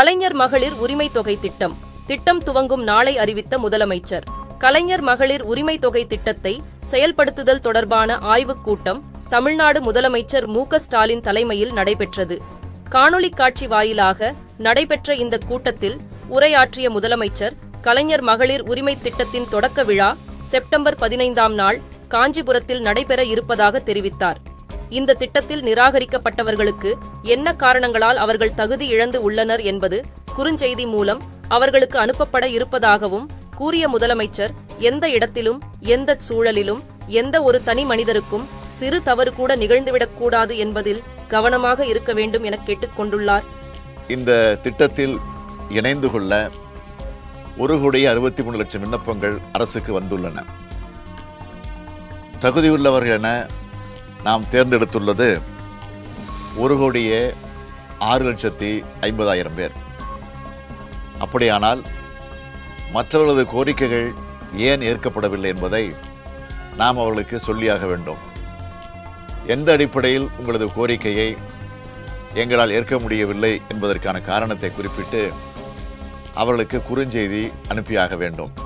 கலைஞர் மகளிர் உரிமை தொகை திட்டம் திட்டம் துவங்கும் நாளை அறிவித்த முதலமைச்சர் கலைஞர் மகளிர் உரிமை தொகை திட்டத்தை செயல்படுத்துதல் தொடர்பான ஆய்வுக் கூட்டம் தமிழ்நாடு முதலமைச்சர் மு க ஸ்டாலின் தலைமையில் நடைபெற்றது காணொளி காட்சி வாயிலாக நடைபெற்ற இந்த கூட்டத்தில் உரையாற்றிய முதலமைச்சர் கலைஞர் மகளிர் உரிமை திட்டத்தின் தொடக்க விழா செப்டம்பர் பதினைந்தாம் நாள் காஞ்சிபுரத்தில் நடைபெற இருப்பதாக தெரிவித்தார் இந்த திட்டத்தில் நிராகரிக்கப்பட்டவர்களுக்கு என்ன காரணங்களால் அவர்கள் தகுதி இழந்து உள்ளனர் என்பது குறுஞ்செய்தி மூலம் அவர்களுக்கு அனுப்பப்பட இருப்பதாகவும் கூறிய முதலமைச்சர் எந்த இடத்திலும் எந்த சூழலிலும் எந்த ஒரு தனி மனிதருக்கும் சிறு தவறு கூட நிகழ்ந்துவிடக்கூடாது என்பதில் கவனமாக இருக்க வேண்டும் என கேட்டுக் கொண்டுள்ளார் இந்த திட்டத்தில் இணைந்து கொள்ள ஒரு கோடியே அறுபத்தி மூணு லட்சம் விண்ணப்பங்கள் அரசுக்கு வந்துள்ளன தகுதியுள்ளவர்கள் என நாம் தேர்ந்தெடுத்துள்ளது ஒரு கோடியே ஆறு லட்சத்தி ஐம்பதாயிரம் பேர் அப்படியானால் மற்றவர்களது கோரிக்கைகள் ஏன் ஏற்கப்படவில்லை என்பதை நாம் அவர்களுக்கு சொல்லியாக வேண்டும் எந்த அடிப்படையில் உங்களது கோரிக்கையை எங்களால் ஏற்க முடியவில்லை என்பதற்கான காரணத்தை குறிப்பிட்டு அவர்களுக்கு குறுஞ்செய்தி அனுப்பியாக வேண்டும்